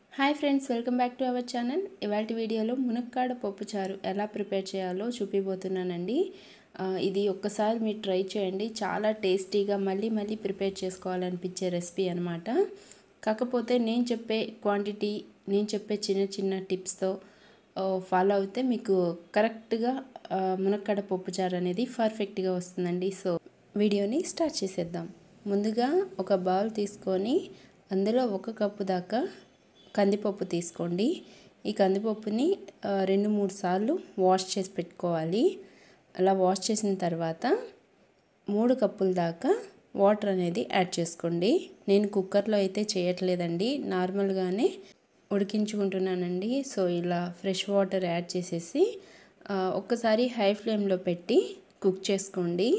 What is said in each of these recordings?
hi friends welcome back to our channel ఇవాళ వీడియోలో మునక్కాడ పప్పుచారు ఎలా ప్రిపేర్ చేయాలో చూపిపోతున్నానండి ఆ, ఇది ఒక్కసారి మీరు ట్రై చేయండి చాలా టేస్టీగా మళ్ళీ మళ్ళీ ప్రిపేర్ చేసుకోవాలనిపించే రెసిపీ అనమాట కాకపోతే నేను చెప్పే క్వాంటిటీ నేను చెప్పే చిన్న చిన్న టిప్స్తో ఫాలో అయితే మీకు కరెక్ట్గా మునక్కాడ పప్పుచారు అనేది పర్ఫెక్ట్గా వస్తుందండి సో వీడియోని స్టార్ట్ చేసేద్దాం ముందుగా ఒక బౌల్ తీసుకొని అందులో ఒక కప్పు దాకా కందిపప్పు తీసుకోండి ఈ కందిపప్పుని ఆ, రెండు మూడు సార్లు వాష్ చేసి పెట్టుకోవాలి అలా వాష్ చేసిన తర్వాత మూడు కప్పుల దాకా వాటర్ అనేది యాడ్ చేసుకోండి నేను కుక్కర్లో అయితే చేయట్లేదండి నార్మల్గానే ఉడికించుకుంటున్నానండి సో ఇలా ఫ్రెష్ వాటర్ యాడ్ చేసేసి ఆ, ఒక్కసారి హై ఫ్లేమ్లో పెట్టి కుక్ చేసుకోండి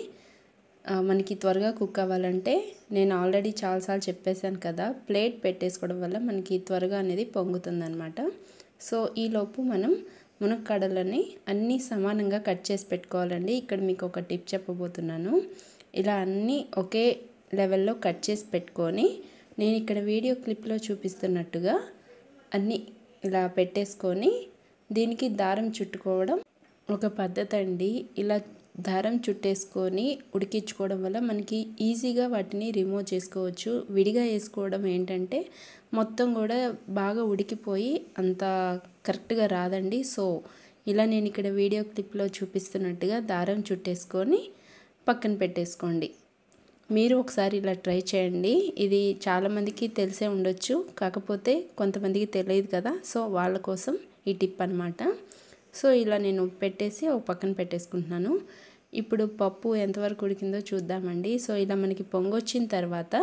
ఆ, మనకి త్వరగా కుక్ అవ్వాలంటే నేను ఆల్రెడీ చాలాసార్లు చెప్పేశాను కదా ప్లేట్ పెట్టేసుకోవడం వల్ల మనకి త్వరగా అనేది పొంగుతుందనమాట సో ఈలోపు మనం మునక్కాడలని అన్నీ సమానంగా కట్ చేసి పెట్టుకోవాలండి ఇక్కడ మీకు ఒక టిప్ చెప్పబోతున్నాను ఇలా అన్నీ ఒకే లెవెల్లో కట్ చేసి పెట్టుకొని నేను ఇక్కడ వీడియో క్లిప్లో చూపిస్తున్నట్టుగా అన్నీ ఇలా పెట్టేసుకొని దీనికి దారం చుట్టుకోవడం ఒక పద్ధతి అండి ఇలా దారం చుట్టేసుకొని ఉడికించుకోవడం వల్ల మనకి ఈజీగా వాటిని రిమూవ్ చేసుకోవచ్చు విడిగా వేసుకోవడం ఏంటంటే మొత్తం కూడా బాగా ఉడికిపోయి అంత కరెక్ట్గా రాదండి సో ఇలా నేను ఇక్కడ వీడియో క్లిప్లో చూపిస్తున్నట్టుగా దారం చుట్టేసుకొని పక్కన పెట్టేసుకోండి మీరు ఒకసారి ఇలా ట్రై చేయండి ఇది చాలామందికి తెలిసే ఉండొచ్చు కాకపోతే కొంతమందికి తెలియదు కదా సో వాళ్ళ కోసం ఈ టిప్ అనమాట సో ఇలా నేను పెట్టేసి ఒక పక్కన పెట్టేసుకుంటున్నాను ఇప్పుడు పప్పు ఎంతవరకు ఉడికిందో చూద్దామండి సో ఇలా మనకి పొంగొచ్చిన తర్వాత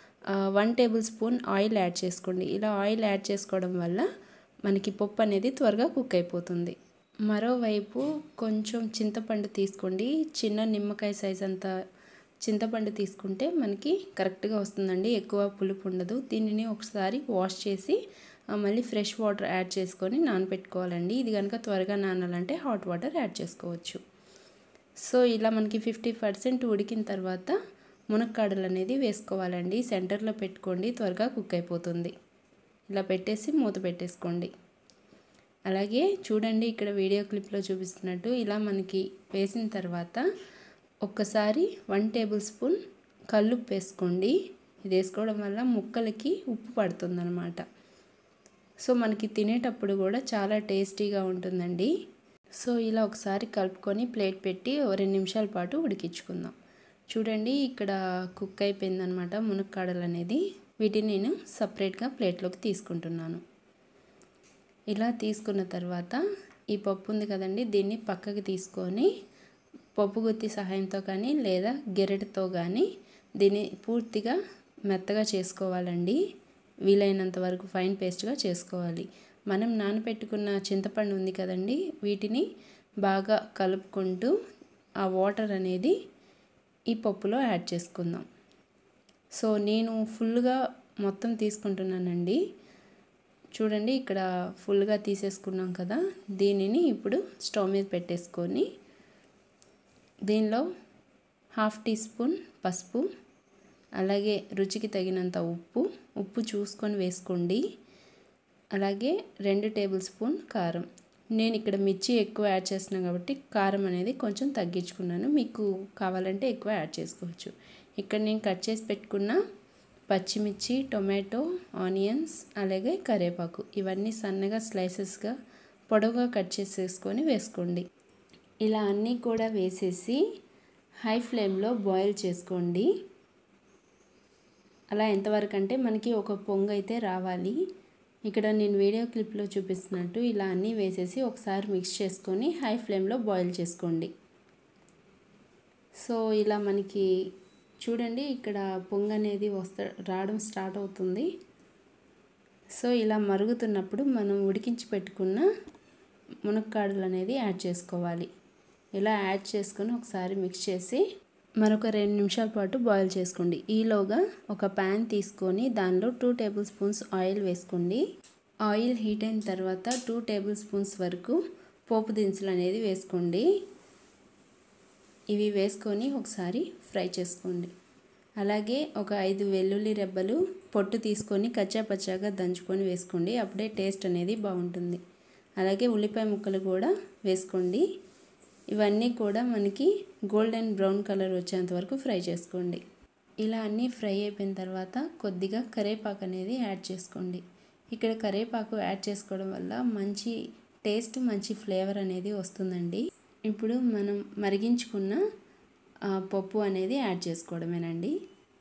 one tablespoon oil add చేసుకోండి ఇలా ఆయిల్ యాడ్ చేసుకోవడం వల్ల మనకి పప్పు అనేది త్వరగా కుక్ అయిపోతుంది మరోవైపు కొంచెం చింతపండు తీసుకోండి చిన్న నిమ్మకాయ సైజ్ అంత చింతపండు తీసుకుంటే మనకి కరెక్ట్గా వస్తుందండి ఎక్కువ పులుపు ఉండదు దీనిని ఒకసారి వాష్ చేసి ఆ, మళ్ళీ ఫ్రెష్ వాటర్ యాడ్ చేసుకొని నానబెట్టుకోవాలండి ఇది కనుక త్వరగా నానాలంటే హాట్ వాటర్ యాడ్ చేసుకోవచ్చు సో ఇలా మనకి ఫిఫ్టీ పర్సెంట్ ఉడికిన తర్వాత మునక్కాడలు అనేది వేసుకోవాలండి సెంటర్లో పెట్టుకోండి త్వరగా కుక్ అయిపోతుంది ఇలా పెట్టేసి మూత పెట్టేసుకోండి అలాగే చూడండి ఇక్కడ వీడియో క్లిప్లో చూపిస్తున్నట్టు ఇలా మనకి వేసిన తర్వాత ఒక్కసారి వన్ టేబుల్ స్పూన్ కల్లుప్పు వేసుకోండి ఇది వేసుకోవడం వల్ల ముక్కలకి ఉప్పు పడుతుందన్నమాట సో మనకి తినేటప్పుడు కూడా చాలా టేస్టీగా ఉంటుందండి సో ఇలా ఒకసారి కలుపుకొని ప్లేట్ పెట్టి ఓ రెండు నిమిషాల పాటు ఉడికించుకుందాం చూడండి ఇక్కడ కుక్ అయిపోయిందనమాట మునక్కాడలు అనేది వీటిని నేను సపరేట్గా ప్లేట్లోకి తీసుకుంటున్నాను ఇలా తీసుకున్న తర్వాత ఈ పప్పు ఉంది కదండి దీన్ని పక్కకి తీసుకొని పప్పు గుత్తి సహాయంతో కానీ లేదా గెరటితో కానీ దీన్ని పూర్తిగా మెత్తగా చేసుకోవాలండి వీలైనంత వరకు ఫైన్ పేస్ట్గా చేసుకోవాలి మనం నానబెట్టుకున్న చింతపండు ఉంది కదండి వీటిని బాగా కలుపుకుంటూ ఆ వాటర్ అనేది ఈ పప్పులో యాడ్ చేసుకుందాం సో నేను ఫుల్గా మొత్తం తీసుకుంటున్నానండి చూడండి ఇక్కడ ఫుల్గా తీసేసుకున్నాం కదా దీనిని ఇప్పుడు స్టవ్ మీద పెట్టేసుకొని దీనిలో హాఫ్ టీ స్పూన్ పసుపు అలాగే రుచికి తగినంత ఉప్పు ఉప్పు చూసుకొని వేసుకోండి అలాగే రెండు టేబుల్ స్పూన్ కారం నేను ఇక్కడ మిర్చి ఎక్కువ యాడ్ చేస్తున్నాను కాబట్టి కారం అనేది కొంచెం తగ్గించుకున్నాను మీకు కావాలంటే ఎక్కువ యాడ్ చేసుకోవచ్చు ఇక్కడ నేను కట్ చేసి పెట్టుకున్న పచ్చిమిర్చి టొమాటో ఆనియన్స్ అలాగే కరివేపాకు ఇవన్నీ సన్నగా స్లైసెస్గా పొడవుగా కట్ చేసేసుకొని వేసుకోండి ఇలా అన్నీ కూడా వేసేసి హై ఫ్లేమ్లో బాయిల్ చేసుకోండి అలా ఎంతవరకు అంటే మనకి ఒక పొంగు అయితే రావాలి ఇక్కడ నేను వీడియో క్లిప్లో చూపిస్తున్నట్టు ఇలా అన్నీ వేసేసి ఒకసారి మిక్స్ చేసుకొని హై ఫ్లేమ్లో బాయిల్ చేసుకోండి సో ఇలా మనకి చూడండి ఇక్కడ పొంగు అనేది వస్తా రావడం స్టార్ట్ అవుతుంది సో ఇలా మరుగుతున్నప్పుడు మనం ఉడికించి పెట్టుకున్న మునక్కాడలు అనేది యాడ్ చేసుకోవాలి ఇలా యాడ్ చేసుకొని ఒకసారి మిక్స్ చేసి మరొక రెండు నిమిషాల పాటు బాయిల్ చేసుకోండి ఈలోగా ఒక ప్యాన్ తీసుకొని దానిలో టూ టేబుల్ స్పూన్స్ ఆయిల్ వేసుకోండి ఆయిల్ హీట్ అయిన తర్వాత టూ టేబుల్ స్పూన్స్ వరకు పోపు దినుసులు అనేది వేసుకోండి ఇవి వేసుకొని ఒకసారి ఫ్రై చేసుకోండి అలాగే ఒక ఐదు వెల్లుల్లి రెబ్బలు పొట్టు తీసుకొని కచ్చా పచ్చాగా దంచుకొని వేసుకోండి అప్పుడే టేస్ట్ అనేది బాగుంటుంది అలాగే ఉల్లిపాయ ముక్కలు కూడా వేసుకోండి ఇవన్నీ కూడా మనకి గోల్డెన్ బ్రౌన్ కలర్ వచ్చేంత వరకు ఫ్రై చేసుకోండి ఇలా అన్నీ ఫ్రై అయిపోయిన తర్వాత కొద్దిగా కరేపాకు అనేది యాడ్ చేసుకోండి ఇక్కడ కరేపాకు యాడ్ చేసుకోవడం వల్ల మంచి టేస్ట్ మంచి ఫ్లేవర్ అనేది వస్తుందండి ఇప్పుడు మనం మరిగించుకున్న పప్పు అనేది యాడ్ చేసుకోవడమేనండి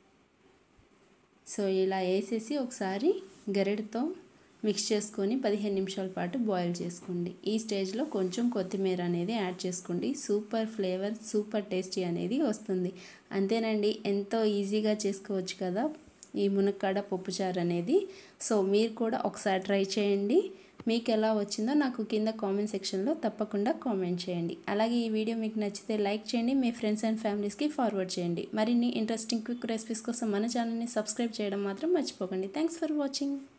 సో ఇలా వేసేసి ఒకసారి గరిటతో మిక్స్ చేసుకొని పదిహేను నిమిషాల పాటు బాయిల్ చేసుకోండి ఈ స్టేజ్లో కొంచెం కొత్తిమీర అనేది యాడ్ చేసుకోండి సూపర్ ఫ్లేవర్ సూపర్ టేస్టీ అనేది వస్తుంది అంతేనండి ఎంతో ఈజీగా చేసుకోవచ్చు కదా ఈ మునక్కాడ పప్పుచారు అనేది సో మీరు కూడా ఒకసారి ట్రై చేయండి మీకు ఎలా వచ్చిందో నాకు కింద కామెంట్ సెక్షన్లో తప్పకుండా కామెంట్ చేయండి అలాగే ఈ వీడియో మీకు నచ్చితే లైక్ చేయండి మీ ఫ్రెండ్స్ అండ్ ఫ్యామిలీస్కి ఫార్వర్డ్ చేయండి మరిన్ని ఇంట్రెస్టింగ్ క్విక్ రెసిపీస్ కోసం మన ఛానల్ని సబ్స్క్రైబ్ చేయడం మాత్రం మర్చిపోకండి థ్యాంక్స్ ఫర్ వాచింగ్